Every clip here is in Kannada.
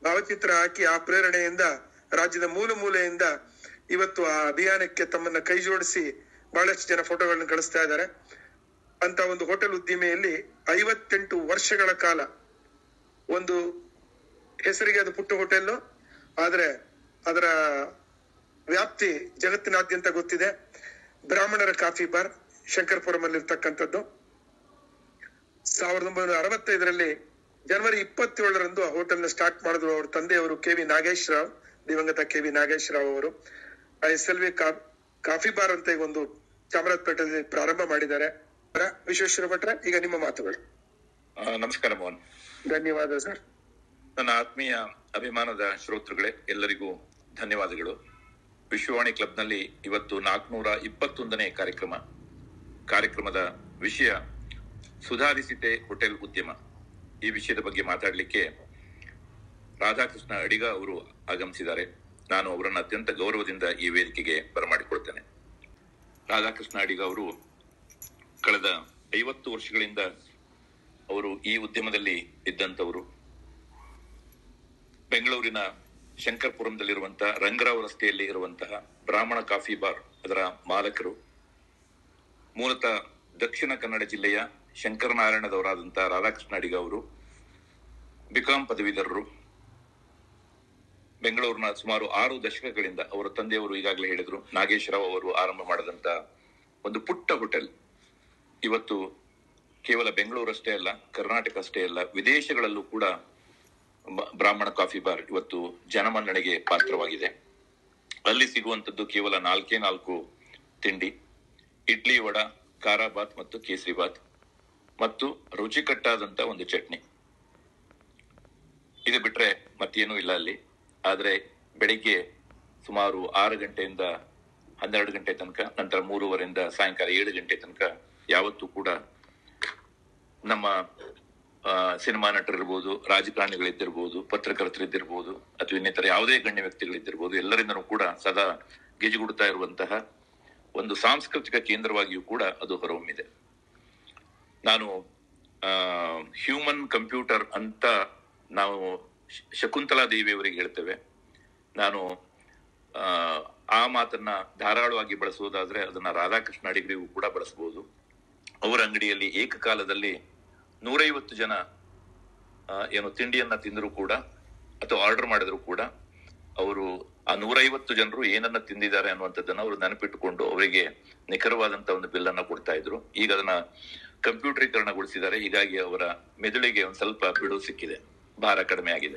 ಭಾವಚಿತ್ರ ಹಾಕಿ ಆ ಪ್ರೇರಣೆಯಿಂದ ರಾಜ್ಯದ ಮೂಲ ಮೂಲೆಯಿಂದ ಇವತ್ತು ಆ ಅಭಿಯಾನಕ್ಕೆ ತಮ್ಮನ್ನ ಕೈ ಜೋಡಿಸಿ ಬಹಳಷ್ಟು ಜನ ಫೋಟೋಗಳನ್ನ ಕಳಿಸ್ತಾ ಇದ್ದಾರೆ ಅಂತ ಒಂದು ಹೋಟೆಲ್ ಉದ್ದಿಮೆಯಲ್ಲಿ ಐವತ್ತೆಂಟು ವರ್ಷಗಳ ಕಾಲ ಒಂದು ಹೆಸರಿಗೆ ಅದು ಪುಟ್ಟ ಹೋಟೆಲ್ ಆದ್ರೆ ಅದರ ವ್ಯಾಪ್ತಿ ಜಗತ್ತಿನಾದ್ಯಂತ ಗೊತ್ತಿದೆ ಬ್ರಾಹ್ಮಣರ ಕಾಫಿ ಬಾರ್ ಶಂಕರ್ಪುರಂ ಅಲ್ಲಿ ಇರ್ತಕ್ಕಂಥದ್ದು ಸಾವಿರದ ಒಂಬೈನೂರ ಅರವತ್ತೈದರಲ್ಲಿ ಜನವರಿ ಇಪ್ಪತ್ತೇಳರಂದು ಆ ಹೋಟೆಲ್ ನ ಸ್ಟಾರ್ಟ್ ಮಾಡಿದ್ರು ಅವ್ರ ತಂದೆಯವರು ಕೆ ವಿ ನಾಗೇಶ್ ರಾವ್ ದಿವಂಗತ ಕೆ ವಿ ನಾಗೇಶ್ ರಾವ್ ಅವರು S L V coffee bar ಅಂತ ಈಗ ಒಂದು ಚಾಮರಾಜಪೇಟೆಯಲ್ಲಿ ಪ್ರಾರಂಭ ಮಾಡಿದ್ದಾರೆ ವಿಶ್ವೇಶ್ವರ ಭಟ್ರ ಈಗ ನಿಮ್ಮ ಮಾತುಗಳು ಆ, ನಮಸ್ಕಾರ ಮೋಹನ್ ಧನ್ಯವಾದ ಸರ್ ನನ್ನ ಆತ್ಮೀಯ ಅಭಿಮಾನದ ಶ್ರೋತೃಗಳೇ ಎಲ್ಲರಿಗೂ ಧನ್ಯವಾದಗಳು ವಿಶ್ವವಾಣಿ ಕ್ಲಬ್ನಲ್ಲಿ ಇವತ್ತು ನಾಲ್ಕುನೂರ ಇಪ್ಪತ್ತೊಂದನೇ ಕಾರ್ಯಕ್ರಮ ಕಾರ್ಯಕ್ರಮದ ವಿಷಯ ಸುಧಾರಿಸಿತೆ ಹೋಟೆಲ್ ಉದ್ಯಮ ಈ ವಿಷಯದ ಬಗ್ಗೆ ಮಾತಾಡಲಿಕ್ಕೆ ರಾಧಾಕೃಷ್ಣ ಅಡಿಗ ಅವರು ಆಗಮಿಸಿದ್ದಾರೆ ನಾನು ಅವರನ್ನು ಅತ್ಯಂತ ಗೌರವದಿಂದ ಈ ವೇದಿಕೆಗೆ ಬರಮಾಡಿಕೊಳ್ತೇನೆ ರಾಧಾಕೃಷ್ಣ ಅಡಿಗ ಅವರು ಕಳೆದ ಐವತ್ತು ವರ್ಷಗಳಿಂದ ಅವರು ಈ ಉದ್ಯಮದಲ್ಲಿ ಇದ್ದಂತವರು ಬೆಂಗಳೂರಿನ ಶಂಕರ್ಪುರಂದಲ್ಲಿರುವಂತಹ ರಂಗರಾವ್ ರಸ್ತೆಯಲ್ಲಿ ಇರುವಂತಹ ಬ್ರಾಹ್ಮಣ ಕಾಫಿ ಬಾರ್ ಅದರ ಮಾಲಕರು ಮೂಲತಃ ದಕ್ಷಿಣ ಕನ್ನಡ ಜಿಲ್ಲೆಯ ಶಂಕರನಾರಾಯಣದವರಾದಂತಹ ರಾಧಾಕೃಷ್ಣ ಅಡಿಗ ಅವರು ಬಿಕಾಂ ಪದವೀಧರರು ಬೆಂಗಳೂರಿನ ಸುಮಾರು ಆರು ದಶಕಗಳಿಂದ ಅವರ ತಂದೆಯವರು ಈಗಾಗಲೇ ಹೇಳಿದ್ರು ನಾಗೇಶ್ ರಾವ್ ಅವರು ಆರಂಭ ಮಾಡಿದಂತ ಒಂದು ಪುಟ್ಟ ಹೋಟೆಲ್ ಇವತ್ತು ಕೇವಲ ಬೆಂಗಳೂರು ಅಷ್ಟೇ ಅಲ್ಲ ಕರ್ನಾಟಕ ಅಷ್ಟೇ ಅಲ್ಲ ವಿದೇಶಗಳಲ್ಲೂ ಕೂಡ ಬ- ಬ್ರಾಹ್ಮಣ ಕಾಫಿ ಬಾರ್ ಇವತ್ತು ಜನಮನ್ನಣೆಗೆ ಪಾತ್ರವಾಗಿದೆ ಅಲ್ಲಿ ಸಿಗುವಂತದ್ದು ಕೇವಲ ನಾಲ್ಕೇ ನಾಲ್ಕು ತಿಂಡಿ ಇಡ್ಲಿ ವಡ ಖಾರ ಬಾತ್ ಮತ್ತು ಕೇಸರಿ ಬಾತ್ ಮತ್ತು ರುಚಿಕಟ್ಟಾದಂತ ಒಂದು ಚಟ್ನಿ ಇದು ಬಿಟ್ರೆ ಮತ್ತೇನೂ ಇಲ್ಲ ಅಲ್ಲಿ ಆದ್ರೆ ಬೆಳಿಗ್ಗೆ ಸುಮಾರು ಆರು ಗಂಟೆಯಿಂದ ಹನ್ನೆರಡು ಗಂಟೆ ತನಕ ನಂತರ ಮೂರುವರೆಯಿಂದ ಸಾಯಂಕಾಲ ಏಳು ಗಂಟೆ ತನಕ ಯಾವತ್ತೂ ಕೂಡ ನಮ್ಮ ಆ, ಸಿನಿಮಾ ನಟರಿರ್ಬೋದು ರಾಜಕಾರಣಿಗಳಿದ್ದಿರ್ಬೋದು ಪತ್ರಕರ್ತರಿದ್ದಿರ್ಬೋದು ಅಥವಾ ಇನ್ನಿತರ ಯಾವುದೇ ಗಣ್ಯ ವ್ಯಕ್ತಿಗಳಿದ್ದಿರ್ಬೋದು ಎಲ್ಲರಿಂದನೂ ಕೂಡ ಸದಾ ಗಿಜಿಗುಡ್ತಾ ಇರುವಂತಹ ಒಂದು ಸಾಂಸ್ಕೃತಿಕ ಕೇಂದ್ರವಾಗಿಯೂ ಕೂಡ ಅದು ಹೊರಹೊಮ್ಮಿದೆ ನಾನು ಹ್ಯೂಮನ್ ಕಂಪ್ಯೂಟರ್ ಅಂತ ನಾವು ಶ- ಶಕುಂತಲಾ ದೇವಿಯವರಿಗೆ ಹೇಳ್ತೇವೆ ನಾನು ಆ, ಆ ಮಾತನ್ನ ಧಾರಾಳವಾಗಿ ಬಳಸುವುದಾದ್ರೆ ಅದನ್ನ ರಾಧಾಕೃಷ್ಣ ಅಡಿಗರಿಗೂ ಕೂಡ ಬಳಸಬಹುದು ಅವರ ಅಂಗಡಿಯಲ್ಲಿ ಏಕಕಾಲದಲ್ಲಿ ನೂರೈವತ್ತು ಜನ ಆ, ಏನು ತಿಂಡಿಯನ್ನ ತಿಂದರೂ ಕೂಡ ಅಥವಾ ಆರ್ಡರ್ ಮಾಡಿದ್ರು ಕೂಡ ಅವರು ಆ ನೂರೈವತ್ತು ಜನರು ಏನನ್ನ ತಿಂದಿದ್ದಾರೆ ಅನ್ನುವಂಥದ್ದನ್ನ ಅವರು ನೆನಪಿಟ್ಟುಕೊಂಡು ಅವರಿಗೆ ನಿಖರವಾದಂತ ಒಂದು ಬಿಲ್ ಅನ್ನ ಕೊಡ್ತಾ ಇದ್ರು ಈಗ ಅದನ್ನ ಕಂಪ್ಯೂಟರೀಕರಣಗೊಳಿಸಿದ್ದಾರೆ ಹೀಗಾಗಿ ಅವರ ಮೆದುಳಿಗೆ ಒಂದ್ ಸ್ವಲ್ಪ ಬಿಡು ಸಿಕ್ಕಿದೆ ಭಾರ ಕಡಿಮೆ ಆಗಿದೆ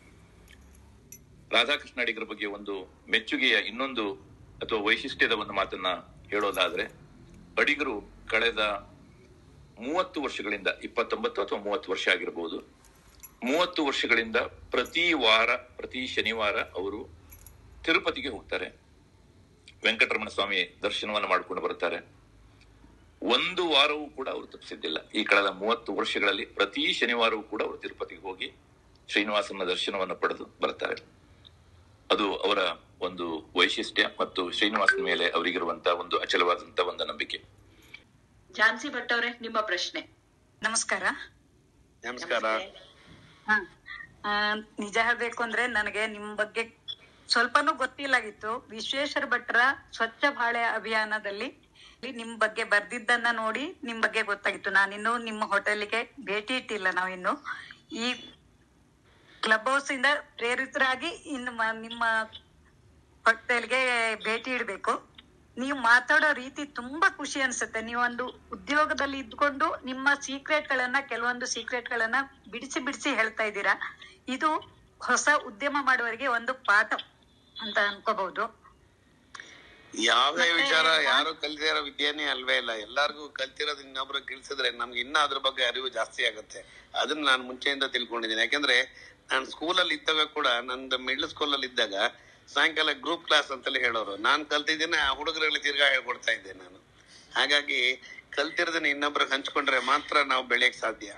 ರಾಧಾಕೃಷ್ಣ ಅಡಿಗರ ಬಗ್ಗೆ ಒಂದು ಮೆಚ್ಚುಗೆಯ ಇನ್ನೊಂದು ಅಥವಾ ವೈಶಿಷ್ಟ್ಯದ ಒಂದು ಮಾತನ್ನ ಹೇಳೋದಾದ್ರೆ ಅಡಿಗರು ಕಳೆದ ಮೂವತ್ತು ವರ್ಷಗಳಿಂದ ಇಪ್ಪತ್ತೊಂಬತ್ತು ಅಥವಾ ಮೂವತ್ತು ವರ್ಷ ಆಗಿರಬಹುದು ಮೂವತ್ತು ವರ್ಷಗಳಿಂದ ಪ್ರತಿ ವಾರ ಪ್ರತಿ ಶನಿವಾರ ಅವರು ತಿರುಪತಿಗೆ ಹೋಗ್ತಾರೆ ವೆಂಕಟರಮಣ ಸ್ವಾಮಿ ದರ್ಶನವನ್ನ ಮಾಡ್ಕೊಂಡು ಬರ್ತಾರೆ ಒಂದು ವಾರವೂ ಕೂಡ ಅವರು ತಪ್ಪಿಸಿದ್ದಿಲ್ಲ ಈ ಕಳೆದ ಮೂವತ್ತು ವರ್ಷಗಳಲ್ಲಿ ಪ್ರತಿ ಶನಿವಾರವೂ ಕೂಡ ಅವರು ತಿರುಪತಿಗೆ ಹೋಗಿ ಶ್ರೀನಿವಾಸನ ದರ್ಶನವನ್ನು ಪಡೆದು ಬರ್ತಾರೆ ಅದು ಅವರ ಒಂದು ವೈಶಿಷ್ಟ್ಯ ಮತ್ತು ಶ್ರೀನಿವಾಸನ ಮೇಲೆ ಅವರಿಗಿರುವಂತಹ ಒಂದು ಅಚಲವಾದಂತಹ ಒಂದು ನಂಬಿಕೆ ಝಾನ್ಸಿ ಭಟ್ ಅವರೇ ನಿಮ್ಮ ಪ್ರಶ್ನೆ ನಮಸ್ಕಾರ ನಮಸ್ಕಾರ ಹ. ಆ, ನಿಜ ಹೇಳ್ಬೇಕು ಅಂದ್ರೆ ನನಗೆ ನಿಮ್ ಬಗ್ಗೆ ಸ್ವಲ್ಪನೂ ಗೊತ್ತಿಲ್ಲಾಗಿತ್ತು ವಿಶ್ವೇಶ್ವರ ಭಟ್ರ ಸ್ವಚ್ಛ ಬಾಳೆ ಅಭಿಯಾನದಲ್ಲಿ ನಿಮ್ ಬಗ್ಗೆ ಬರ್ದಿದ್ದನ್ನ ನೋಡಿ ನಿಮ್ ಬಗ್ಗೆ ಗೊತ್ತಾಗಿತ್ತು ನಾನಿನ್ನು ನಿಮ್ಮ ಹೋಟೆಲ್ಗೆ ಭೇಟಿ ಇಟ್ಟಿಲ್ಲ ನಾವಿನ್ನು ಈ ಕ್ಲಬ್ ಹೌಸ್ ಇಂದ ಪ್ರೇರಿತರಾಗಿ ಇನ್ನು ಮ- ನಿಮ್ಮ ಹೋಟೆಲ್ಗೆ ಭೇಟಿ ಇಡ್ಬೇಕು ನೀವು ಮಾತಾಡೋ ರೀತಿ ತುಂಬಾ ಖುಷಿ ಅನ್ಸುತ್ತೆ ನೀವೊಂದು ಉದ್ಯೋಗದಲ್ಲಿ ಇದ್ಕೊಂಡು ನಿಮ್ಮ ಸೀಕ್ರೆಟ್ ಗಳನ್ನ ಕೆಲವೊಂದು ಸೀಕ್ರೆಟ್ ಗಳನ್ನ ಬಿಡಿಸಿ ಬಿಡಿಸಿ ಹೇಳ್ತಾ ಇದ್ದೀರಾ ಇದು ಹೊಸ ಉದ್ಯಮ ಮಾಡುವವರಿಗೆ ಒಂದು ಪಾಠ ಅಂತ ಅನ್ಕೋಬಹುದು ಯಾವ್ದೇ ಮತ್ತೆ ವಿಚಾರ ನಾ- ಯಾರು ಕಲ್ತಿರೋ ಇರೋ ವಿದ್ಯೆನೇ ಅಲ್ವೇ ಇಲ್ಲ ಎಲ್ಲಾರ್ಗು ಕಲ್ತಿರೋದ್ ಇನ್ನೊಬ್ರು ಕಲ್ಸಿದ್ರೆ ನಮ್ಗೆ ಇನ್ನ ಅದ್ರ ಬಗ್ಗೆ ಅರಿವು ಜಾಸ್ತಿ ಆಗುತ್ತೆ ಅದನ್ನ ನಾನು ಮುಂಚೆಯಿಂದ ತಿಳ್ಕೊಂಡಿದ್ದೀನಿ ಯಾಕಂದ್ರೆ ನಾನು ಸ್ಕೂಲಲ್ಲಿ ಇದ್ದಾಗ ಕೂಡ ನಂದು ಮಿಡ್ಲ್ ಸ್ಕೂಲಲ್ಲಿ ಇದ್ದಾಗ ಸಾಯಂಕಾಲ ಗ್ರೂಪ್ ಕ್ಲಾಸ್ ಅಂತಲೇ ಹೇಳೋರು ನಾನ್ ಕಲ್ತಿದ್ದೇನೆ ಆ ಹುಡುಗರಲ್ಲಿ ತಿರ್ಗಾ ಹೇಳ್ಕೊಡ್ತಾ ಇದ್ದೆ ನಾನು ಹಾಗಾಗಿ ಕಲ್ತಿರೋದನ್ನ ಇನ್ನೊಬ್ರಿಗೆ ಹಂಚ್ಕೊಂಡ್ರೆ ಮಾತ್ರ ನಾವು ಬೆಳೆಯಕ್ ಸಾಧ್ಯ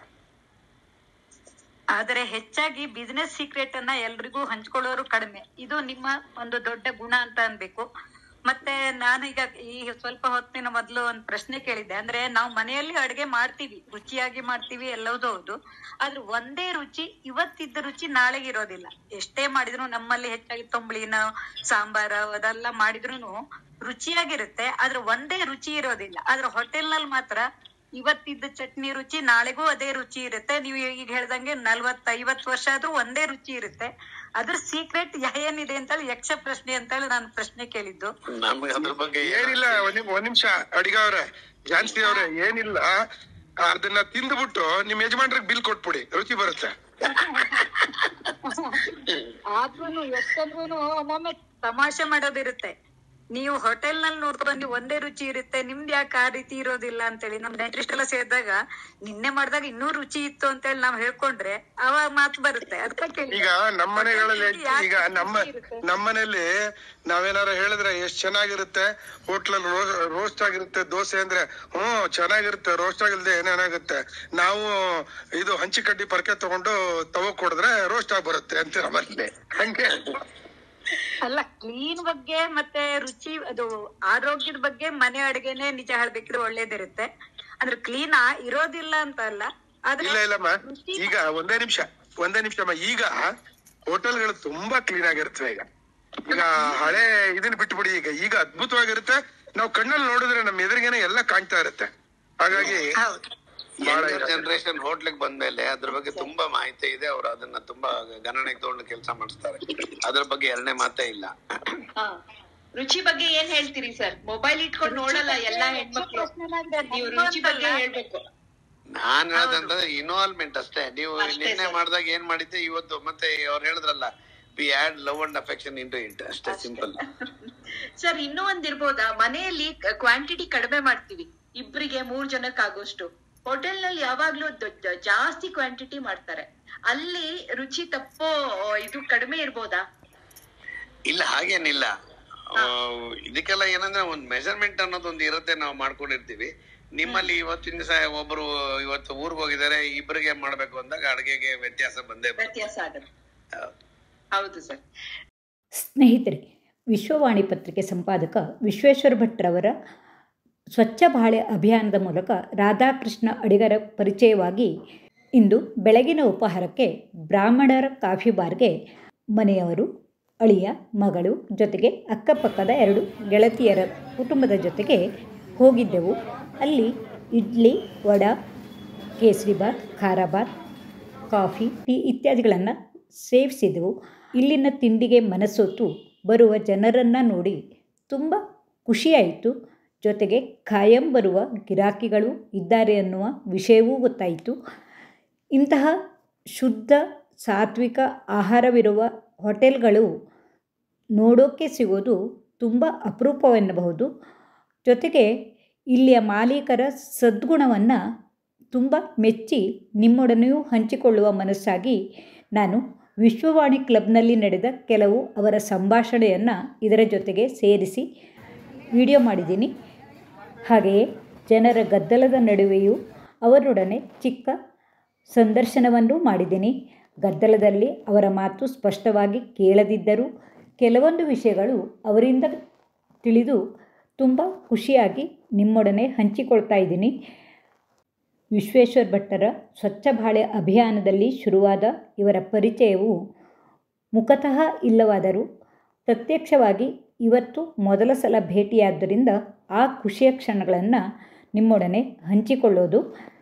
ಆದರೆ ಹೆಚ್ಚಾಗಿ ಬಿಸಿನೆಸ್ ಸೀಕ್ರೆಟ್ ಅನ್ನ ಎಲ್ರಿಗೂ ಹಂಚ್ಕೊಳ್ಳೋರು ಕಡಿಮೆ ಇದು ನಿಮ್ಮ ಒಂದು ದೊಡ್ಡ ಗುಣ ಅಂತ ಅನ್ಬೇಕು ಮತ್ತೆ ನಾನೀಗ ಈ ಸ್ವಲ್ಪ ಹೊತ್ತಿನ ಮೊದಲು ಒಂದ್ ಪ್ರಶ್ನೆ ಕೇಳಿದ್ದೆ ಅಂದ್ರೆ ನಾವು ಮನೆಯಲ್ಲಿ ಅಡ್ಗೆ ಮಾಡ್ತೀವಿ ರುಚಿಯಾಗಿ ಮಾಡ್ತೀವಿ ಎಲ್ಲದೂ ಹೌದು ಆದ್ರೆ ಒಂದೇ ರುಚಿ ಇವತ್ತಿದ್ದ ರುಚಿ ನಾಳೆಗೆ ಇರೋದಿಲ್ಲ ಎಷ್ಟೇ ಮಾಡಿದ್ರು ನಮ್ಮಲ್ಲಿ ಹೆಚ್ಚಾಗಿ ತೊಂಬಳಿನ ಸಾಂಬಾರ ಅದೆಲ್ಲ ಮಾಡಿದ್ರು ರುಚಿಯಾಗಿರುತ್ತೆ ಆದ್ರೆ ಒಂದೇ ರುಚಿ ಇರೋದಿಲ್ಲ ಆದ್ರೆ ಹೋಟೆಲ್ ನಲ್ಲಿ ಮಾತ್ರ ಇವತ್ತಿದ್ದ ಚಟ್ನಿ ರುಚಿ ನಾಳೆಗೂ ಅದೇ ರುಚಿ ಇರುತ್ತೆ ನೀವು ಈಗ ಹೇಳ್ದಂಗೆ ನಲ್ವತ್ ಐವತ್ ವರ್ಷ ಆದ್ರೂ ಒಂದೇ ರುಚಿ ಇರುತ್ತೆ ಅದ್ರ ಸೀಕ್ರೆಟ್ ಏನಿದೆ ಅಂತ ಹೇಳಿ ಯಕ್ಷ ಪ್ರಶ್ನೆ ಅಂತ ಹೇಳಿ ನಾನು ಪ್ರಶ್ನೆ ಕೇಳಿದ್ದು ನಮ್ಗೆ ಅದ್ರ ಬಗ್ಗೆ ಏನಿಲ್ಲ ಒಂದ್ ನಿಮ್- ಒಂದ್ ನಿಮಿಷ ಅಡಿಗ ಅವ್ರೆ ಜಾನ್ಸಿ ಅವ್ರೆ ಏನಿಲ್ಲ ಅದನ್ನ ತಿಂದ್ಬಿಟ್ಟು ನಿಮ್ ಯಜಮಾನ್ರಿಗೆ ಬಿಲ್ ಕೊಟ್ಬಿಡಿ ರುಚಿ ಬರುತ್ತೆ ಆದ್ರೂನು ಎಷ್ಟಂದ್ರೂನು ಒಮ್ಮೊಮ್ಮೆ ತಮಾಷೆ ಮಾಡೋದಿರುತ್ತೆ ನೀವು ಹೋಟೆಲ್ ನಲ್ಲಿ ನೋಡ್ಕೊಂಡು ಒಂದೇ ರುಚಿ ಇರುತ್ತೆ ನಿಮ್ದ್ ಯಾಕೆ ಆ ರೀತಿ ಇರೋದಿಲ್ಲ ಅಂತೇಳಿ ನಮ್ ನೆಂಟ್ರಿಷ್ಟೆಲ್ಲ ಸೇರಿದಾಗ ನಿನ್ನೆ ಮಾಡಿದಾಗ ಇನ್ನೂ ರುಚಿ ಇತ್ತು ಅಂತೇಳಿ ನಾವ್ ಹೇಳ್ಕೊಂಡ್ರೆ ಅವಾಗ ಮಾತು ಬರುತ್ತೆ ಅದಕ್ಕೆ ಕೇಳಿ ಈಗ ನಮ್ಮ ಮನೆಗಳಲ್ಲಿ ಈಗ ನಮ್ಮ ನಮ್ಮನೇಲಿ ನಾವೇನಾರ ಹೇಳಿದ್ರೆ ಎಷ್ಟ್ ಚೆನ್ನಾಗಿರುತ್ತೆ ಹೋಟ್ಲಲ್ಲಿ ರೋಸ್ಟ್ ಆಗಿರುತ್ತೆ ದೋಸೆ ಅಂದ್ರೆ ಹ್ಮ್ ಚೆನ್ನಾಗಿರುತ್ತೆ ರೋಸ್ಟ್ ಆಗಿಲ್ದೆ ಏನೇನಾಗುತ್ತೆ ನಾವು ಇದು ಹಂಚಿ ಕಡ್ಡಿ ಪರ್ಕೆ ತಗೊಂಡು ತವಕ್ ಕೊಡಿದ್ರೆ ರೋಸ್ಟ್ ಆಗಿ ಬರುತ್ತೆ ಅಂತ ನಮ್ಮಲ್ಲಿ ಹಂಗೆ ಅಲ್ಲ ಕ್ಲೀನ್ ಬಗ್ಗೆ ಮತ್ತೆ ರುಚಿ ಅದು ಆರೋಗ್ಯದ ಬಗ್ಗೆ ಮನೆ ಅಡುಗೆನೆ ನಿಜ ಹೇಳ್ಬೇಕಿದ್ರೆ ಒಳ್ಳೇದಿರುತ್ತೆ ಅಂದ್ರೆ ಕ್ಲೀನ್ ಇರೋದಿಲ್ಲ ಅಂತ ಅಲ್ಲ ಆದ್ರೆ ಇಲ್ಲ ಇಲ್ಲಮ್ಮ ಈಗ ಒಂದೇ ನಿಮಿಷ ಒಂದೇ ನಿಮಿಷಮ್ಮ ಈಗ ಹೋಟೆಲ್ಗಳು ತುಂಬಾ ಕ್ಲೀನ್ ಆಗಿರ್ತವೆ ಈಗ ಈಗ ಹಳೆ ಇದನ್ನ ಬಿಟ್ಬಿಡಿ ಈಗ ಈಗ ಅದ್ಭುತವಾಗಿರುತ್ತೆ ನಾವು ಕಣ್ಣಲ್ಲಿ ನೋಡಿದ್ರೆ ನಮ್ಮ ಎದುರಿಗೇನೆ ಎಲ್ಲ ಕಾಣ್ತಾ ಇರುತ್ತೆ ಹಾಗಾಗಿ ಹೌದು ಬಹಳ ಜನರೇಷನ್ ಹೋಟ್ಲಿಗೆ ಬಂದ್ಮೇಲೆ ಅದ್ರ ಬಗ್ಗೆ ತುಂಬಾ ಮಾಹಿತಿ ಇದೆ ಅವ್ರು ಅದನ್ನ ತುಂಬಾ ಗಣನೆಗೆ ತಗೊಂಡು ಕೆಲಸ ಮಾಡಿಸ್ತಾರೆ ಅದ್ರ ಬಗ್ಗೆ ಎರಡನೇ ಮಾತೇ ಇಲ್ಲ ಹಾ. ರುಚಿ ಬಗ್ಗೆ ಏನ್ ಹೇಳ್ತೀರಿ ಸರ್ ಮೊಬೈಲ್ ಇಟ್ಕೊಂಡು ನೋಡಲ್ಲ ಎಲ್ಲಾ ಹೆಣ್ಮಕ್ಳು ನೀವು ರುಚಿ ಬಗ್ಗೆ ಹೇಳ್ಬೇಕು ನಾನ್ ಹೇಳದಂತಂದ್ರೆ ಇನ್ವಾಲ್ವ್ಮೆಂಟ್ ಅಷ್ಟೇ ನೀವು ಅಷ್ಟೇ ನಿನ್ನೆ sir. ಮಾಡ್ದಾಗ ಏನ್ ಮಾಡಿದ್ದೆ ಇವತ್ತು ಮತ್ತೆ ಅವ್ರು ಹೇಳಿದ್ರಲ್ಲ we add love and affection into it ಅಷ್ಟೇ ಸಿಂಪಲ್ ಸರ್ ಇನ್ನೂ ಒಂದ್ ಇರ್ಬೋದಾ ಮನೆಯಲ್ಲಿ ಕ್ವಾಂಟಿಟಿ ಕಡಿಮೆ ಮಾಡ್ತೀವಿ ಇಬ್ರಿಗೆ ಮೂರ್ ಜನಕ್ಕಾಗೋಷ್ಟು ಹೋಟೆಲ್ ನಲ್ಲಿ ಯಾವಾಗ್ಲೂ ದೊಡ್ಡ- ಜಾಸ್ತಿ ಕ್ವಾಂಟಿಟಿ ಮಾಡ್ತಾರೆ ಅಲ್ಲಿ ರುಚಿ ತಪ್ಪೋ ಇದು ಕಡಿಮೆ ಇರ್ಬೋದಾ ಇಲ್ಲ ಹಾಗೇನಿಲ್ಲ ಆ, ಇದಕ್ಕೆಲ್ಲ ಏನಂದ್ರೆ ಒಂದ್ ಮೆಜರ್ಮೆಂಟ್ ಅನ್ನೋದು ಒಂದು ಇರುತ್ತೆ ನಾವು ಮಾಡ್ಕೊಂಡಿರ್ತೀವಿ ನಿಮ್ಮಲ್ಲಿ ಇವತ್ತಿನ ದಿವಸ ಒಬ್ರು ಇವತ್ತು ಊರ್ಗ್ ಹೋಗಿದ್ದಾರೆ ಇಬ್ಬರಿಗೆ ಮಾಡ್ಬೇಕು ಅಂದಾಗ ಅಡ್ಗೆಗೆ ವ್ಯತ್ಯಾಸ ಬಂದೇ ಬರುತ್ತೆ ವ್ಯತ್ಯಾಸ ಆಗುತ್ತೆ ಹೌದು. ಹೌದು ಸರ್ ಸ್ನೇಹಿತರೆ ವಿಶ್ವವಾಣಿ ಪತ್ರಿಕೆ ಸಂಪಾದಕ ವಿಶ್ವೇಶ್ವರ ಭಟ್ರವರ ಸ್ವಚ್ಛ ಬಾಳೆ ಅಭಿಯಾನದ ಮೂಲಕ ರಾಧಾಕೃಷ್ಣ ಅಡಿಗರ ಪರಿಚಯವಾಗಿ ಇಂದು ಬೆಳಗಿನ ಉಪಹಾರಕ್ಕೆ ಬ್ರಾಹ್ಮಣರ ಕಾಫಿ ಬಾರ್ಗೆ ಮನೆಯವರು ಅಳಿಯ ಮಗಳು ಜೊತೆಗೆ ಅಕ್ಕಪಕ್ಕದ ಎರಡು ಗೆಳತಿಯರ ಕುಟುಂಬದ ಜೊತೆಗೆ ಹೋಗಿದ್ದೆವು ಅಲ್ಲಿ ಇಡ್ಲಿ ವಡ ಕೇಸರಿಬಾತ್ ಖಾರಾಬಾತ್ ಕಾಫಿ ಟೀ ಇತ್ಯಾದಿಗಳನ್ನು ಸೇವಿಸಿದೆವು ಇಲ್ಲಿನ ತಿಂಡಿಗೆ ಮನಸೋತು ಬರುವ ಜನರನ್ನು ನೋಡಿ ತುಂಬ ಖುಷಿಯಾಯಿತು ಜೊತೆಗೆ ಖಾಯಂ ಬರುವ ಗಿರಾಕಿಗಳು ಇದ್ದಾರೆ ಅನ್ನುವ ವಿಷಯವೂ ಗೊತ್ತಾಯಿತು ಇಂತಹ ಶುದ್ಧ ಸಾತ್ವಿಕ ಆಹಾರವಿರುವ ಹೋಟೆಲ್ಗಳು ನೋಡೋಕ್ಕೆ ಸಿಗೋದು ತುಂಬ ಅಪರೂಪವೆನ್ನಬಹುದು ಜೊತೆಗೆ ಇಲ್ಲಿಯ ಮಾಲೀಕರ ಸದ್ಗುಣವನ್ನು ತುಂಬ ಮೆಚ್ಚಿ ನಿಮ್ಮೊಡನೆಯೂ ಹಂಚಿಕೊಳ್ಳುವ ಮನಸ್ಸಾಗಿ ನಾನು ವಿಶ್ವವಾಣಿ ಕ್ಲಬ್ನಲ್ಲಿ ನಡೆದ ಕೆಲವು ಅವರ ಸಂಭಾಷಣೆಯನ್ನು ಇದರ ಜೊತೆಗೆ ಸೇರಿಸಿ ವಿಡಿಯೋ ಮಾಡಿದ್ದೀನಿ ಹಾಗೆಯೇ ಜನರ ಗದ್ದಲದ ನಡುವೆಯೂ ಅವರೊಡನೆ ಚಿಕ್ಕ ಸಂದರ್ಶನವನ್ನೂ ಮಾಡಿದ್ದೀನಿ ಗದ್ದಲದಲ್ಲಿ ಅವರ ಮಾತು ಸ್ಪಷ್ಟವಾಗಿ ಕೇಳದಿದ್ದರೂ ಕೆಲವೊಂದು ವಿಷಯಗಳು ಅವರಿಂದ ತಿಳಿದು ತುಂಬ ಖುಷಿಯಾಗಿ ನಿಮ್ಮೊಡನೆ ಹಂಚಿಕೊಳ್ತಾ ಇದ್ದೀನಿ ವಿಶ್ವೇಶ್ವರ ಭಟ್ಟರ ಸ್ವಚ್ಛ ಬಾಳೆ ಅಭಿಯಾನದಲ್ಲಿ ಶುರುವಾದ ಇವರ ಪರಿಚಯವು ಮುಖತಃ ಇಲ್ಲವಾದರೂ ಪ್ರತ್ಯಕ್ಷವಾಗಿ ಇವತ್ತು ಮೊದಲ ಸಲ ಭೇಟಿಯಾದ್ದರಿಂದ ಆ ಖುಷಿಯ ಕ್ಷಣಗಳನ್ನು ನಿಮ್ಮೊಡನೆ ಹಂಚಿಕೊಳ್ಳೋದು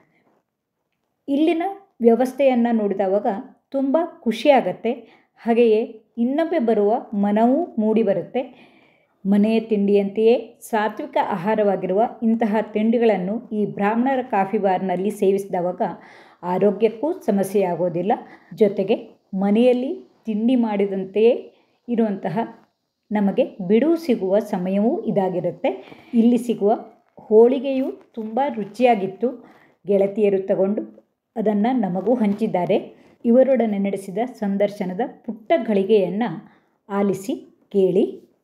ಇಲ್ಲಿನ ವ್ಯವಸ್ಥೆಯನ್ನು ನೋಡಿದವಾಗ ತುಂಬ ಖುಷಿಯಾಗತ್ತೆ ಹಾಗೆಯೇ ಇನ್ನೊಮ್ಮೆ ಬರುವ ಮನವೂ ಮೂಡಿ ಬರುತ್ತೆ ಮನೆಯ ತಿಂಡಿಯಂತೆಯೇ ಸಾತ್ವಿಕ ಆಹಾರವಾಗಿರುವ ಇಂತಹ ತಿಂಡಿಗಳನ್ನು ಈ ಬ್ರಾಹ್ಮಣರ ಕಾಫಿ ಬಾರ್ನಲ್ಲಿ ಸೇವಿಸಿದವಾಗ ಆರೋಗ್ಯಕ್ಕೂ ಸಮಸ್ಯೆಯಾಗೋದಿಲ್ಲ ಜೊತೆಗೆ ಮನೆಯಲ್ಲಿ ತಿಂಡಿ ಮಾಡಿದಂತೆಯೇ ಇರುವಂತಹ ನಮಗೆ ಬಿಡುವು ಸಿಗುವ ಸಮಯವೂ ಇದಾಗಿರುತ್ತೆ ಇಲ್ಲಿ ಸಿಗುವ ಹೋಳಿಗೆಯು ತುಂಬ ರುಚಿಯಾಗಿತ್ತು ಗೆಳತಿಯರು ತಗೊಂಡು ಅದನ್ನು ನಮಗೂ ಹಂಚಿದ್ದಾರೆ ಇವರೊಡನೆ ನಡೆಸಿದ ಸಂದರ್ಶನದ ಪುಟ್ಟ ಗಳಿಗೆಯನ್ನು ಆಲಿಸಿ ಕೇಳಿ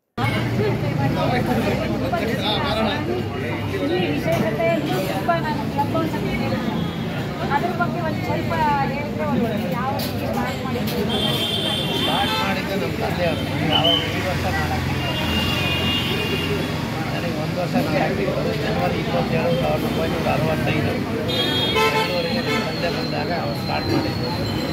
ಅದ್ರ ಬಗ್ಗೆ ಒಂದು ಸ್ವಲ್ಪ ಹೇಳಿದ್ರೆ ಒಂದು ಯಾವ ರೀತಿ ಸ್ಟಾರ್ಟ್ ಮಾಡಿದ್ರು ಸ್ಟಾರ್ಟ್ ಮಾಡಿದ್ದು ನಮ್ಮ ತಂದೆಯವರು ಯಾವಾಗ ಈ ವರ್ಷ ಮಾಡಕ್ಕೆ ವರ್ಷ ನಾನು ಆಗಿದ್ದು ಜನವರಿ ಇಪ್ಪತ್ತೇಳು ಸಾವಿರದ ಒಂಬೈನೂರ ಅರವತ್ತೈದು ಬೆಂಗಳೂರಿಗೆ ನಮ್ಮ ತಂದೆ ಬಂದಾಗ ಅವ್ರು ಸ್ಟಾರ್ಟ್ ಮಾಡಿದ್ದು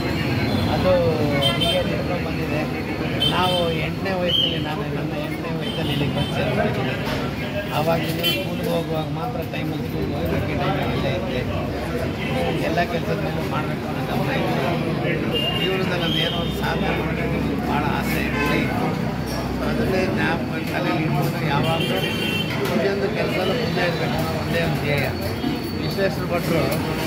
ಅದು ಹೀಗೆ ನಡ್ಕೊಂಡು ಬಂದಿದೆ ನಾವು ಎಂಟನೇ ವಯಸ್ಸಲ್ಲಿ ನಾನು ನನ್ನ ಎಂಟನೇ ವಯಸ್ಸಲ್ಲಿ ಇಲ್ಲಿಗೆ ಬಂದು ಸೇರ್ಕೊಂಡಿದ್ದೀನಿ ಆವಾಗ ಇನ್ನೂ ಸ್ಕೂಲ್ಗೆ ಹೋಗುವಾಗ ಮಾತ್ರ ಟೈಮಲ್ಲಿ ಸ್ಕೂಲ್ಗೆ ಹೋಗೋಕ್ಕೆ ಟೈಮಿಗೆ ಇಲ್ಲೇ ಇದ್ದೆ ಎಲ್ಲ ಕೆಲಸದ ಮೇಲೂ ಮಾಡಬೇಕು ಅನ್ನೋ ಗಮನ ಇತ್ತು ಜೀವನದಲ್ಲಿ ನಾನು ಏನೋ ಒಂದು ಸಾಧನೆ ಮಾಡಬೇಕು ಅಂತ ಭಾಳ ಆಸೆ ಗುರಿ ಇತ್ತು ಸೊ ಅದನ್ನೇ ಜ್ಞಾಪಕ ತಲೆಯಲ್ಲಿ ಇಟ್ಕೊಂಡು ಯಾವಾಗಲೂ ಪ್ರತಿಯೊಂದು ಕೆಲಸದಲ್ಲೂ ಮುಂದೆ ಇರಬೇಕು ಅನ್ನೋ ಒಂದೇ ಒಂದು ಧ್ಯೇಯ ವಿಶ್ವೇಶ್ವರ ಭಟ್ರು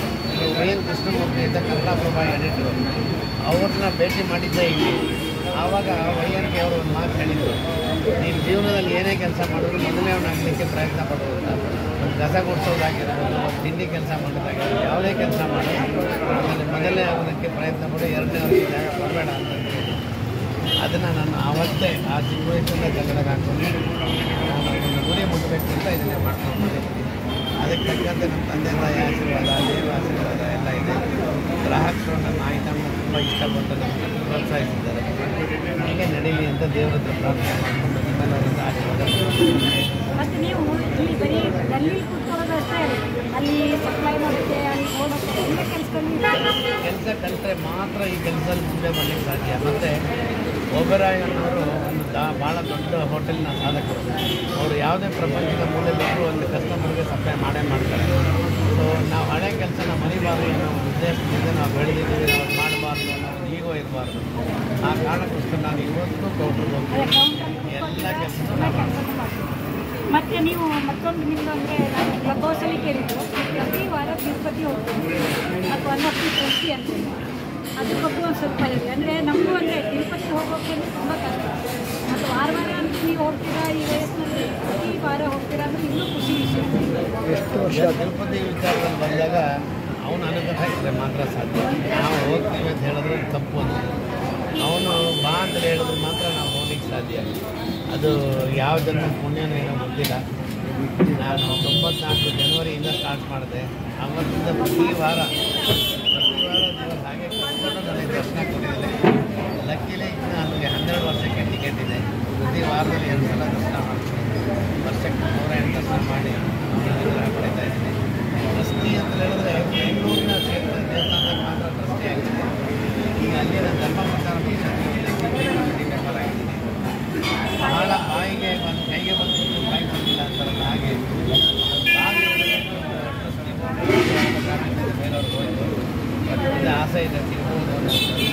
ವೈ ಎನ್ ಕೃಷ್ಣಮೂರ್ತಿ ಇದ್ದ ಕನ್ನಡಪ್ರಭ ಎಡಿಟ್ರು ಅವ್ರನ್ನ ಭೇಟಿ ಮಾಡಿದ್ದೆ ಇಲ್ಲಿ ಆವಾಗ ವೈ ಎನ್ ಕೆ ಅವರು ಒಂದು ಮಾತು ಹೇಳಿದರು ನೀನು ಜೀವನದಲ್ಲಿ ಏನೇ ಕೆಲಸ ಮಾಡಿದ್ರು ಮೊದಲನೇ ಅವ್ನು ಆಗಲಿಕ್ಕೆ ಪ್ರಯತ್ನ ಪಡೋದು ಅಂತ ಒಂದು ಕಸ ಗುಡಿಸೋದಾಗಿರ್ಬೋದು ಒಂದು ತಿಂಡಿ ಕೆಲಸ ಮಾಡೋದಾಗಿರ್ಬೋದು ಯಾವುದೇ ಕೆಲಸ ಮಾಡಿ ಅದರಲ್ಲಿ ಮೊದಲನೇ ಆಗೋದಕ್ಕೆ ಪ್ರಯತ್ನ ಪಡು ಎರಡನೇ ಅವ್ರಿಗೆ ಜಾಗ ಕೊಡಬೇಡ ಅಂತ ಹೇಳಿ ಅದನ್ನು ನಾನು ಆವತ್ತೇ ಆ ಚಿಕ್ಕ ವಯಸ್ಸಿಂದ ತಲೆಗೆ ಹಾಕೊಂಡು ನಾನು ಒಂದು ಗುರಿ ಮುಟ್ಟಬೇಕು ಅಂತ ಇದನ್ನೇ ಮಾಡ್ಕೊಂಡು ಬಂದಿದ್ದೀನಿ ಅದಕ್ಕೆ ತಕ್ಕಂತೆ ನಮ್ಮ ತಂದೆ ತಾಯಿ ಆಶೀರ್ವಾದ ದೇವ ಆಶೀರ್ವಾದ ಎಲ್ಲ ಇದೆ ಗ್ರಾಹಕರು ನನ್ನ ಆಯ್ತನ್ನು ತುಂಬ ಇಷ್ಟಪಟ್ಟು ನಮ್ಮನ್ನು ಪ್ರೋತ್ಸಾಹಿಸಿದ್ದಾರೆ ಹೀಗೆ ನಡೀಲಿ ಅಂತ ದೇವರ ಹತ್ರ ಪ್ರಾರ್ಥನೆ ಮಾಡಿಕೊಂಡು ನಿಮ್ಮೆಲ್ಲರಿಂದ ಆಶೀರ್ವಾದ ಮತ್ತು ನೀವು ಇಲ್ಲಿ ಬರೀ ಡೆಲ್ಲಿ ಕೂತ್ಕೊಳ್ಳೋದಷ್ಟೇ ಅಲ್ಲಿ ಸಪ್ಲೈ ಮಾಡೋಕ್ಕೆ ಅಲ್ಲಿ ನೋಡೋಕ್ಕೆ ಎಲ್ಲ ಕೆಲಸದಲ್ಲಿ ಕೆಲಸ ಕಲಿತ್ರೆ ಮಾತ್ರ ಈ ಕೆಲಸದಲ್ಲಿ ಮುಂದೆ ಬರಲಿಕ್ಕೆ ಸಾಧ್ಯ ಮತ್ತು ಓಬೆರಾಯ್ ಅನ್ನೋರು ಒಂದು ದಾ ಭಾಳ ದೊಡ್ಡ ಹೋಟೆಲ್ನ ಸಾಧಕರು ಅವರು ಯಾವುದೇ ಪ್ರಪಂಚದ ಮೂಲೆಯಲ್ಲಿದ್ದರೂ ಒಂದು ಕಸ್ಟಮರ್ಗೆ ಸಪ್ಲೈ ಮಾಡೇ ಮಾಡ್ತಾರೆ ಸೊ ನಾವು ಹಳೆ ಕೆಲಸನ ಮರಿಬಾರ್ದು ಅನ್ನೋ ಒಂದು ಉದ್ದೇಶದಿಂದ ನಾವು ಬೆಳೆದಿದ್ದೀವಿ ನಾವು ಮಾಡಬಾರ್ದು ಅನ್ನೋ ಒಂದು ಈಗೋ ಇರಬಾರ್ದು ಆ ಕಾರಣಕ್ಕೋಸ್ಕರ ನಾನು ಇವತ್ತು ಕೌಂಟ್ರಿಗೆ ಹೋಗ್ತೀನಿ ಎಲ್ಲ ಕೆಲಸ ನಾವು ಮಾಡ್ತೀನಿ ಮತ್ತೆ ನೀವು ಮತ್ತೊಂದು ನಿಮ್ದು ಅಂದರೆ ನಾನು ಕ್ಲಬ್ ಹೌಸಲ್ಲಿ ಕೇಳಿದ್ದು ಪ್ರತಿ ವಾರ ತಿರುಪತಿ ಹೋಗ್ತೀನಿ ಅದು ಒನ್ ಆಫ್ ದಿ ಟ್ವೆಂಟಿ ಅಂತ ಅದ್ರ ಬಗ್ಗೆ ಒಂದು ಸ್ವಲ್ಪ ಹೇಳಿ ಅಂದರೆ ನಮಗೂ ಅಂದರೆ ತಿರುಪತಿ ಹೋಗೋಕ್ಕೆ ಅಂದರೆ ತುಂಬ ಕಷ್ಟ ಮತ್ತು ವಾರ ವಾರ ಅಂತ ನೀವು ಹೋಗ್ತೀರಾ ಈ ವಯಸ್ಸಿನಲ್ಲಿ ಪ್ರತಿ ವಾರ ಹೋಗ್ತೀರಾ ಅಂದರೆ ಇನ್ನೂ ಖುಷಿ ವಿಷಯ ಎಷ್ಟು ವರ್ಷ ತಿರುಪತಿ ವಿಚಾರದಲ್ಲಿ ಬಂದಾಗ ಅವನು ಅನುಗ್ರಹ ಇದ್ದರೆ ಮಾತ್ರ ಸಾಧ್ಯ ನಾವು ಹೋಗ್ತೀವಿ ಅಂತ ಹೇಳಿದ್ರೆ ತಪ್ಪು ಅಂತ ಅವನು ಬಾ ಅಂತ ಹೇಳಿದ್ರೆ ಮಾತ್ರ ನಾವು ಹೋಗ್ಲಿಕ್ಕೆ ಸಾಧ್ಯ ಅದು ಯಾವ ಜನ್ಮ ಪುಣ್ಯನೂ ಏನೋ ಗೊತ್ತಿಲ್ಲ ನಾನು ತೊಂಬತ್ನಾಲ್ಕು ಜನವರಿಯಿಂದ ಸ್ಟಾರ್ಟ್ ಮಾಡಿದೆ ಅವತ್ತಿಂದ ಪ್ರತಿ ವಾರ ಪ್ರತಿ ವಾರ ದೇವರು ಹಾಗೆ ಕರ್ಕೊಂಡು ನನಗೆ ದರ್ಶನ ಕೊಟ್ಟಿದ್ದಾರೆ ಲಕ್ಕಿಲಿ ನನಗೆ ಹನ್ನೆರಡು ವರ್ಷಕ್ಕೆ ಟಿಕೆಟ್ ಇದೆ ಪ್ರತಿ ವಾರದಲ್ಲಿ ಎರಡು ಸಲ ದರ್ಶನ ಮಾಡ್ತೀನಿ ವರ್ಷಕ್ಕೆ ನೂರ ಎಂಟು ದರ್ಶನ ಮಾಡಿ ಅನುಗ್ರಹ ಪಡಿತಾ ಇದ್ದೀನಿ ಟ್ರಸ್ಟಿ ಅಂತ ಹೇಳಿದ್ರೆ ಬೆಂಗಳೂರಿನ ಕ್ಷೇತ್ರದ ದೇವಸ್ಥಾನಕ್ಕೆ ಮಾತ್ರ ಟ್ರಸ್ಟಿ ಆಗಿದೆ ಈಗ ಅಲ್ಲಿನ ಧರ್ಮ ಪ್ರಚಾರ ಮೆಂಬರ್ ಆಗಿದ್ದೀನಿ ಬಹಳ ಬಾಯಿಗೆ ಒಂದು ಕೈಗೆ ಬಂದು ಬಾಯಿ ಬಂದಿಲ್ಲ ಅಂತಾರಲ್ಲ ಹಾಗೆ ಬಾಗಿ ಟ್ರಸ್ಟಿ ಬೇರೆಯವ್ರಿಗೆ ಹೋಯ್ತು ಬಟ್ ಮುಂದೆ ಆಸೆ ಇದೆ ಸಿಗ್ಬೋದು ಅನ್ನೋ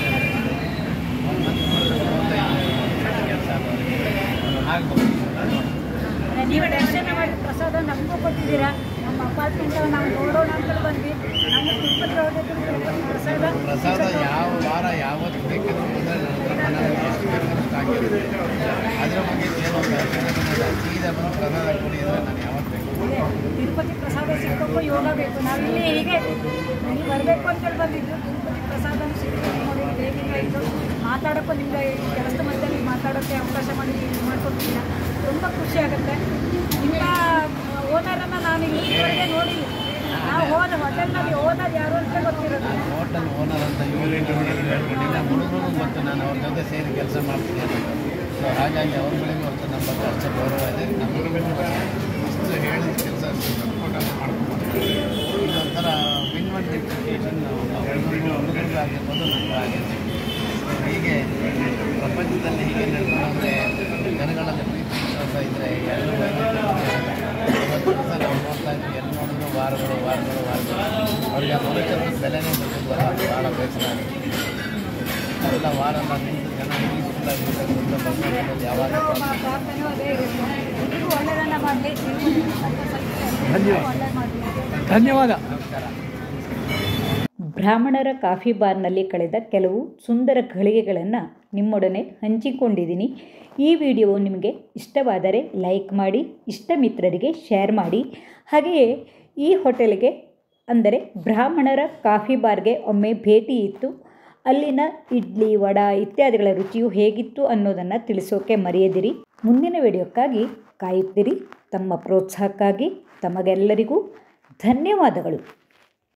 ಕೆಲಸ ಆಗ್ಬೋದು ನೀವು ದರ್ಶನ ಮಾಡಿ ಪ್ರಸಾದ ನಮಗೂ ಕೊಟ್ಟಿದ್ದೀರಾ ನಮ್ಮ ಅಪಾರ್ಟ್ಮೆಂಟ್ ನಾವು ನೋಡೋಣ ಅಂತ ಬಂದ್ವಿ ನಮಗೆ ತಿರುಪತಿ ಹೋಗೋದಕ್ಕೆ ತಿರುಪತಿ ಪ್ರಸಾದ ಪ್ರಸಾದ ಯಾವ ವಾರ ಯಾವತ್ತು ಬೇಕಂದ್ರೆ ಬಂದರೆ ನನ್ನ ಹತ್ರ ಮನೆಯಲ್ಲಿ ಎಷ್ಟು ಬೇಕಂತ ಆಗಿರುತ್ತೆ ಅದ್ರ ಬಗ್ಗೆ ಏನು ಸೀದಾ ಬಂದು ಪ್ರಸಾದ ಕೊಡಿ ಅಂದರೆ ನಾನು ಯಾವತ್ತು ಬೇಕು ತಿರುಪತಿ ಪ್ರಸಾದ ಸಿಕ್ಕಕ್ಕೂ ಯೋಗ ಬೇಕು ನಾವಿಲ್ಲಿ ಹೀಗೆ ಇಲ್ಲಿ ಬರಬೇಕು ಅಂತೇಳಿ ಬಂದಿದ್ದು ತಿರುಪತಿ ಪ್ರಸಾದ ಸಿಕ್ಕಬೇಕು ನೋಡಿ ಬೇಕಿತ್ತು ಮಾತಾಡೋಕ್ಕೂ ನಿಮಗೆ ಈ ಕೆಲಸದ ಮಧ್ಯದಲ್ಲಿ ಮಾತಾಡೋಕ್ಕೆ ಅವಕಾಶ ಮಾಡಿ ಮಾಡ್ಕೊಡ್ತೀರ ತುಂಬ ಖುಷಿ ಆಗುತ್ತೆ ನಿಮ್ಮ ಓನರನ್ನು ನಾನು ಇಲ್ಲಿವರೆಗೆ ನೋಡಿಲ್ಲ ನಾವು ಹೋದ ಹೋಟೆಲ್ನಲ್ಲಿ ಓನರ್ ಯಾರು ಅಂತ ಗೊತ್ತಿರೋದು ಹೋಟೆಲ್ ಓನರ್ ಅಂತ ಇವರು ಹೇಳ್ಕೊಂಡಿಲ್ಲ ಹುಡುಗರು ಮತ್ತು ನಾನು ಅವ್ರ ಜೊತೆ ಸೇರಿ ಕೆಲಸ ಮಾಡ್ತೀನಿ ಅಂತ ಸೊ ಹಾಗಾಗಿ ಅವ್ರ ಬಳಿಗೂ ಅಂತ ನಮ್ಮ ಬಗ್ಗೆ ಅಷ್ಟೇ ಗೌರವ ಇದೆ ನಮ್ಮ ಹುಡುಗರು ಅಷ್ಟು ಹೇಳಿದ ಕೆಲಸ ಇದೊಂಥರ ವಿನ್ ಒನ್ ಡಿಪ್ಲಿಕೇಶನ್ ಹುಡುಗರು ಹುಡುಗರಿಗೂ ಆಗಿರ್ಬೋದು ನನಗೂ ಆಗಿದೆ ಸೊ ಹೀಗೆ ಪ್ರಪಂಚದಲ್ಲಿ ಹೀಗೆ ನಡ್ಕೊಂಡ್ರೆ ಜನಗಳಲ್ಲಿ ಪ್ರೀತಿ ವಿಶ್ವಾಸ ಇದ್ದರೆ ಎಲ್ಲರೂ ಇವತ್ತು ದಿವಸ ನಾವು ನೋಡ್ತಾ ಇದ್ವಿ ಎಲ್ಲಿ ನೋಡಿದ್ರು ವಾರಗಳು ವಾರಗಳು ವಾರಗಳು ಅವ್ರಿಗೆ ಆ ಮನುಷ್ಯರ ಬೆಲೆನೇ ಗೊತ್ತಿಲ್ವಲ್ಲ ಅದು ಭಾಳ ಬೇಸರ ಆಗುತ್ತೆ ಎಲ್ಲ ವಾರ ಎಲ್ಲ ನಿಂತು ಜನ ಪೀಸ್ಫುಲ್ ಆಗಿರ್ಬೇಕು ಅಂತ ಭಗವಂತನಲ್ಲಿ ಯಾವಾಗ ನಮ್ಮ ಪ್ರಾರ್ಥನೆಯೂ ಅದೇ ಇರುತ್ತೆ ಎಲ್ರಿಗೂ ಒಳ್ಳೆಯದನ್ನು ಮಾಡಲಿ ಒಳ್ಳೆ ಮಾಡಲಿ ಧನ್ಯವಾದ ನಮಸ್ಕಾರ ಬ್ರಾಹ್ಮಣರ ಕಾಫಿ ಬಾರ್ನಲ್ಲಿ ಕಳೆದ ಕೆಲವು ಸುಂದರ ಘಳಿಗೆಗಳನ್ನು ನಿಮ್ಮೊಡನೆ ಹಂಚಿಕೊಂಡಿದ್ದೀನಿ ಈ ವಿಡಿಯೋ ನಿಮಗೆ ಇಷ್ಟವಾದರೆ ಲೈಕ್ ಮಾಡಿ ಇಷ್ಟ ಮಿತ್ರರಿಗೆ ಶೇರ್ ಮಾಡಿ ಹಾಗೆಯೇ ಈ ಹೋಟೆಲ್ಗೆ ಅಂದರೆ ಬ್ರಾಹ್ಮಣರ ಕಾಫಿ ಬಾರ್ಗೆ ಒಮ್ಮೆ ಭೇಟಿ ಇತ್ತು ಅಲ್ಲಿನ ಇಡ್ಲಿ ವಡ ಇತ್ಯಾದಿಗಳ ರುಚಿಯು ಹೇಗಿತ್ತು ಅನ್ನೋದನ್ನು ತಿಳಿಸೋಕೆ ಮರೆಯದಿರಿ ಮುಂದಿನ ವಿಡಿಯೋಕ್ಕಾಗಿ ಕಾಯುತ್ತಿರಿ ತಮ್ಮ ಪ್ರೋತ್ಸಾಹಕ್ಕಾಗಿ ತಮಗೆಲ್ಲರಿಗೂ ಧನ್ಯವಾದಗಳು